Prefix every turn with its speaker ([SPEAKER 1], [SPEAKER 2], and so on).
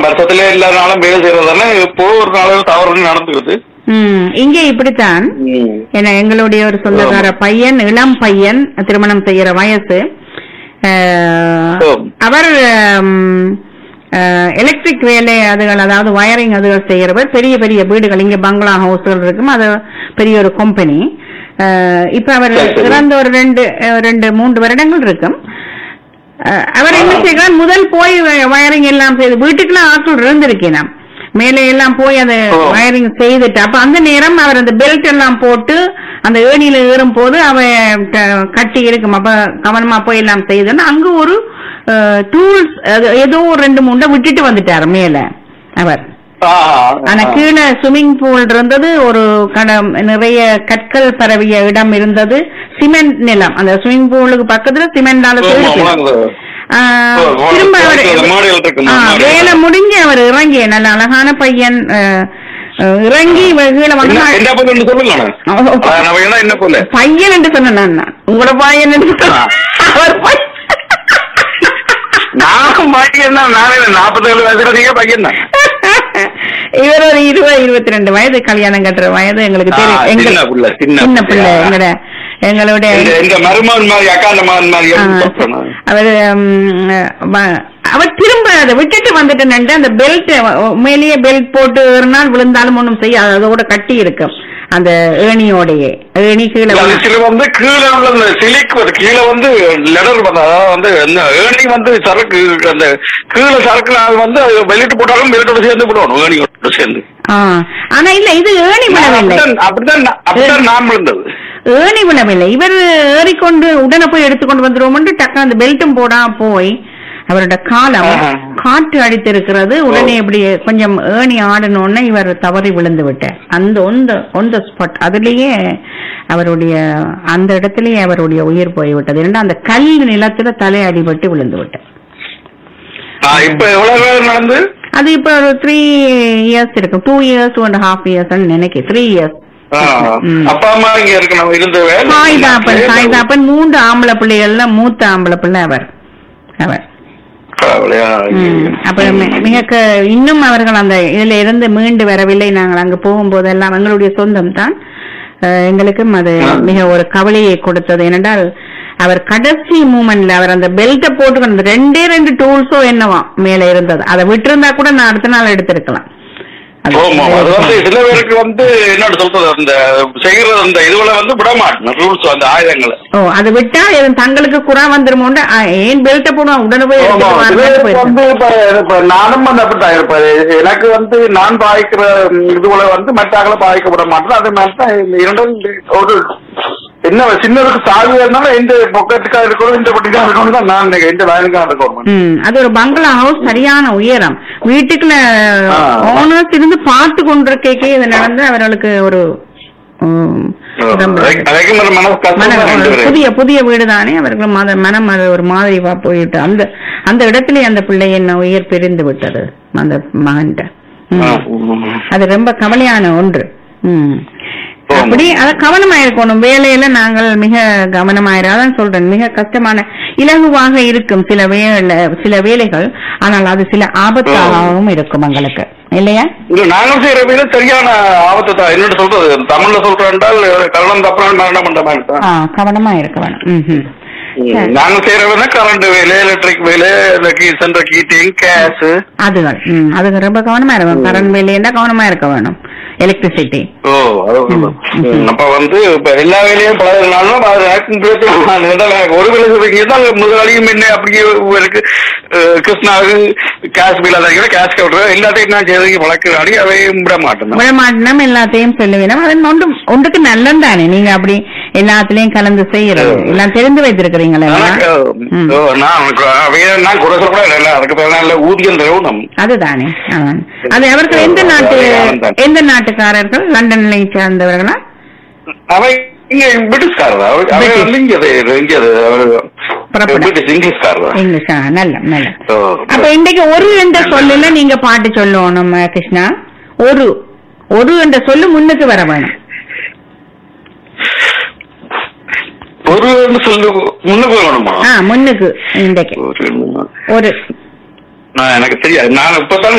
[SPEAKER 1] நாளும் வருஷத்துல எல்லா நாளும் வேலை செய்யறதானே இப்போ ஒரு நாள் தவறு நடந்துக்குது
[SPEAKER 2] ம் இங்க இப்படித்தான் ஏன்னா எங்களுடைய ஒரு சொந்தக்கார பையன் இளம் பையன் திருமணம் செய்யற வயசு அஹ்,
[SPEAKER 1] ஆம்.
[SPEAKER 2] அவர் எலக்ட்ரிக் வேலை அதுகள் அதாவது வயரிங் அதுகள் செய்யறவர் பெரிய பெரிய வீடுகள் இங்க பங்களா ஹவுஸ்கள் இருக்கும் அது பெரிய ஒரு கம்பெனி இப்ப அவர்
[SPEAKER 1] சரி, சரி.
[SPEAKER 2] இறந்த ஒரு ரெண்டு அஹ், ரெண்டு மூன்று வருடங்கள் இருக்கும் அஹ், அவர் என்ன
[SPEAKER 1] ஆ.
[SPEAKER 2] செய்கிறார் முதல் போய் வயரிங் எல்லாம் செய்து வீட்டுக்குலாம் ஆட்கள் இருந்திருக்கேன் மேலே எல்லாம் போய் அதை
[SPEAKER 1] ஓ.
[SPEAKER 2] வயரிங் செய்துட்டு அப்ப அந்த நேரம் அவர் அந்த பெல்ட் எல்லாம் போட்டு அந்த ஏணியில ஏறும் போது அவ க- கட்டி இருக்கும் அப்ப கவனமா போய் எல்லாம் செய்துன்னு அங்க ஒரு டூல்ஸ் ஏதோ ஒரு ரெண்டு மூணு விட்டுட்டு வந்துட்டாரு மேல அவர் ஆனா கீழே ஸ்விம்மிங் பூல் இருந்தது ஒரு கட நிறைய கற்கள் பரவிய இடம் இருந்தது சிமெண்ட் நிலம் அந்த ஸ்விம்மிங் பூலுக்கு பக்கத்துல சிமெண்டால திரும்ப அவர் ஆ, வேலை முடிஞ்சு அவர் இறங்கி நல்ல அழகான பையன் அஹ், அஹ், இறங்கி இவர் கீழே வந்து
[SPEAKER 1] என்ன பொண்ணு சொல்லுங்க நம்ம என்ன என்ன பொண்ணு
[SPEAKER 2] பையன் என்று சொன்னேன் நான் உங்களோட பையன் என்று சொன்னேன். அவர் பையன்.
[SPEAKER 1] நான் பையன் தான் நானே நாற்பத்தேழு வயசுல நீங்க பையன் தான்
[SPEAKER 2] இவர் ஒரு இருபது இருபத்தி ரெண்டு வயது கல்யாணம் கட்டுற வயது எங்களுக்கு
[SPEAKER 1] ஆ,
[SPEAKER 2] தெரியும் எங்க-
[SPEAKER 1] சின்ன புள்ள, சின்ன
[SPEAKER 2] சின்ன
[SPEAKER 1] புள்ள.
[SPEAKER 2] பிள்ளை எங்களோட எங்களுடைய
[SPEAKER 1] இந்த- இந்த மருமகன் மாதிரி அக்காண்ட மகன் மாதிரி
[SPEAKER 2] ஆ,
[SPEAKER 1] எப்படி சொல்றேன்?
[SPEAKER 2] அவர் அவர் திரும்ப அதை விட்டுட்டு வந்துட்டு அந்த பெல்ட் மேலேயே பெல்ட் போட்டு ஒரு நாள் விழுந்தாலும் ஒண்ணும் செய்யாது அதோட கட்டி இருக்கும் அந்த ஏணியோடையே ஏணி கீழே
[SPEAKER 1] அது
[SPEAKER 2] விழு-
[SPEAKER 1] சில வந்து கீழே உள்ள இந்த சிலிக்கு வந்து கீழே வந்து லெடர் வந்து அதாவது வந்து இந்த ஏணி வந்து சரக்கு அந்த கீழே சரக்கு அது வந்து அது வெளியிட்டு போட்டாலும் வெளியிட்டோட சேர்ந்து போடணும் ஏணியோட சேர்ந்து
[SPEAKER 2] ஆ. ஆனா இல்ல இது ஏணி விழவில்லை
[SPEAKER 1] அப்படிதான் அப்படிதான் நா- அப்படிதான் நாம் இருந்தது
[SPEAKER 2] ஏணி விழவில்லை இவர் ஏறிக்கொண்டு உடனே போய் எடுத்துக்கொண்டு வந்துருவோம்னு டக்கு அந்த பெல்ட்டும் போடாம போய் அவரோட காலம்
[SPEAKER 1] ஆஹா.
[SPEAKER 2] காற்று அடித்திருக்கிறது உடனே இப்படி கொஞ்சம் ஏணி ஆடணும்னு இவர் தவறி விழுந்து விட்டார் அந்த ஒந்த ஒந்த ஸ்பாட் அதுலயே அவருடைய அந்த இடத்திலேயே அவருடைய உயிர் போய்விட்டது ஏன்னா அந்த கல் நிலத்துல தலை அடிபட்டு விழுந்து விட்டார்
[SPEAKER 1] ஆ, இப்ப எவ்வளவு நேரம் நடந்து
[SPEAKER 2] அது இப்ப ஒரு த்ரீ இயர்ஸ் இருக்கும் two years two and half years நினைக்கிறேன் த்ரீ இயர்ஸ்
[SPEAKER 1] ஆ,
[SPEAKER 2] ம்.
[SPEAKER 1] அப்பா அம்மா இங்க இருக்கணும் இருந்த வேலை
[SPEAKER 2] சாய்தாப்பன் சாய்தாப்பன் மூன்று ஆம்பளை பிள்ளைகள்ல மூத்த ஆம்பளை பிள்ளை அவர் அவர்
[SPEAKER 1] கவலையா
[SPEAKER 2] ம். அப்புறம் மி- மிக க- இன்னும் அவர்கள் அந்த இதுல இருந்து மீண்டு வரவில்லை நாங்கள் அங்கு போகும்போதெல்லாம் எங்களுடைய சொந்தம் தான் அஹ், எங்களுக்கும் அது
[SPEAKER 1] ஆ.
[SPEAKER 2] மிக ஒரு கவலையை கொடுத்தது ஏனென்றால் அவர் கடைசி மூமெண்ட்ல அவர் அந்த பெல்ட்டை போட்டு அந்த ரெண்டே ரெண்டு டூல்ஸோ என்னவா மேல இருந்தது அதை விட்டிருந்தா கூட நான் அடுத்த நாள் எடுத்திருக்கலாம் அது-
[SPEAKER 1] ஆமா அது வந்து சில பேருக்கு வந்து என்ன சொல்றது அந்த செய்யறது அந்த இதுல வந்து விட மாட்டேன் ரூல்ஸ் அந்த ஆயுதங்களை
[SPEAKER 2] ஓ அது விட்டா இது தங்களுக்கு குறா வந்துருமோண்டு ஆ, ஏன் பெல்ட்டை போடுவோம் உடனே போய்
[SPEAKER 1] ஆமா,
[SPEAKER 2] எடுத்துட்டு
[SPEAKER 1] சில
[SPEAKER 2] வாருங்கன்னு
[SPEAKER 1] பேருக்கு
[SPEAKER 2] போயிருக்கேன்.
[SPEAKER 1] வந்து இப்ப இப்ப நானும் வந்து அப்படித்தான் இருப்பேன் எனக்கு வந்து நான் பாய்க்கிற இதுல வந்து மற்றாக்களை பாய்க்கப்பட மாட்டேன் அதே மாதிரி தான் இந்த இரண்டும் ஒரு என்ன சின்னதுக்கு சாவி இருந்தாலும் இந்த பொக்கெட்டுக்கா இருக்கணும் இந்த பொட்டிக்கா இருக்கணும் தான் நான் நினைக்கிறேன். இந்த லைனுக்கா இருக்கணும்
[SPEAKER 2] ம் அது ஒரு பங்களா ஹவுஸ் சரியான உயரம் வீட்டுக்குள்ள
[SPEAKER 1] ஆ.
[SPEAKER 2] ஓனர்ஸ் இருந்து பார்த்து கொண்டிருக்கே இது நடந்து அவர்களுக்கு ஒரு ம், ரொம்ப
[SPEAKER 1] அதுக்கும் ஒரு மனசு கஷ்டம்
[SPEAKER 2] மன-
[SPEAKER 1] தான் ரெண்டு
[SPEAKER 2] ஒரு
[SPEAKER 1] பேரும்.
[SPEAKER 2] புதிய புதிய வீடு தானே அவர்கள் மத மனம் அது ஒரு மாதிரி வா போயிட்டு அந்த அந்த இடத்துல அந்த பிள்ளை என்ன உயிர் பிரிந்து விட்டது அந்த மகன்கிட்ட ம்.
[SPEAKER 1] ஆ, ம்.
[SPEAKER 2] அது ரொம்ப கவலையான ஒன்று ம்.
[SPEAKER 1] ஆமா.
[SPEAKER 2] அப்படி அத கவனமா இருக்கணும் வேலையில நாங்கள் மிக கவனமாயிரும் அதான் சொல்றேன் மிக கஷ்டமான இலகுவாக இருக்கும் சில வேலை சில வேலைகள் ஆனால் அது சில ஆபத்தாகவும் இருக்கும் எங்களுக்கு இல்லையா
[SPEAKER 1] இல்ல நாங்கள் செய்யற வீடு சரியான ஆபத்து தான் என்னோட சொல்றது தமிழ்ல சொல்றேன் என்றால் கரணம் தப்புறான் மரணம் பண்ற மாதிரி தான்
[SPEAKER 2] ஆ, கவனமா இருக்க வேணும் ம்ஹும். சரி.
[SPEAKER 1] நாங்க செய்யற வேலை கரண்ட் வேலை எலக்ட்ரிக் வேலை இந்த கீ சென்ட்ரல் ஹீட்டிங் கேஸ்
[SPEAKER 2] அதுகள் ம், அதுக்கு ரொம்ப கவனமா இருக்கும் கரண்ட் வேலையா கவனமா இருக்க வேணும் எலக்ட்ரிசிட்டி
[SPEAKER 1] ஓ அது
[SPEAKER 2] ம்.
[SPEAKER 1] ம். அப்ப வந்து இப்ப எல்லா வேலையும் பழகினாலும் அது ஆக்ஷன் பேசி ஒரு வேலை சொல்றீங்க தான் முதலாளியும் என்ன அப்படியே இருக்கு அஹ், கிருஷ்ணாவுக்கு கேஷ் பில் அதை கேஷ் கவுண்டர் எல்லாத்தையும் நான் செய்யறதுக்கு பழக்கிறாடி அவையும் விட மாட்டேன்
[SPEAKER 2] விடமாட்டினம் எல்லாத்தையும் சொல்லுவேன் அது ஒன்று ஒன்றுக்கு நல்லம் தானே நீங்க அப்படி எல்லாத்துலயும் கலந்து செய்யறது எல்லாம் தெரிந்து வைத்திருக்கிறீங்களா
[SPEAKER 1] எனக்கு,
[SPEAKER 2] ம்.
[SPEAKER 1] ஓ, நான் அவைய நான் குறை சொல்ல கூட இல்லை அதுக்கு பிறகு நல்ல ஊதியம் தருவணும்
[SPEAKER 2] அதுதானே ஆமாம். அது அவர்கள் எந்த நாட்டு எந்த நாட்டுக்காரர்கள் லண்டன்ல சார்ந்தவர்களா
[SPEAKER 1] அவை இங்க பிரிட்டிஷ்காரர் அவர் அவர்
[SPEAKER 2] பிரிட்டிஷ்.
[SPEAKER 1] வந்து இங்க இது- இங்க இது, அவர்
[SPEAKER 2] புறப்பட.
[SPEAKER 1] பிரிட்டிஷ் இங்கிலீஷ்காரர்
[SPEAKER 2] இங்கிலீஷ் ஆ, நல்ல நல்ல
[SPEAKER 1] ஓ.
[SPEAKER 2] அப்ப இன்றைக்கு ஒரு என்ற சொல்லுல நீங்க பாட்டு சொல்லணும் அஹ், கிருஷ்ணா ஒரு ஒரு என்ற சொல்லு முன்னுக்கு வர வேணும்
[SPEAKER 1] ஒருவர்னு சொல்லு முன்னுக்கு வேணுமா
[SPEAKER 2] ஆ முன்னுக்கு இன்றைக்கு
[SPEAKER 1] ஒரு
[SPEAKER 2] ஒரு
[SPEAKER 1] நான் எனக்கு தெரியாது நான் இப்பதான்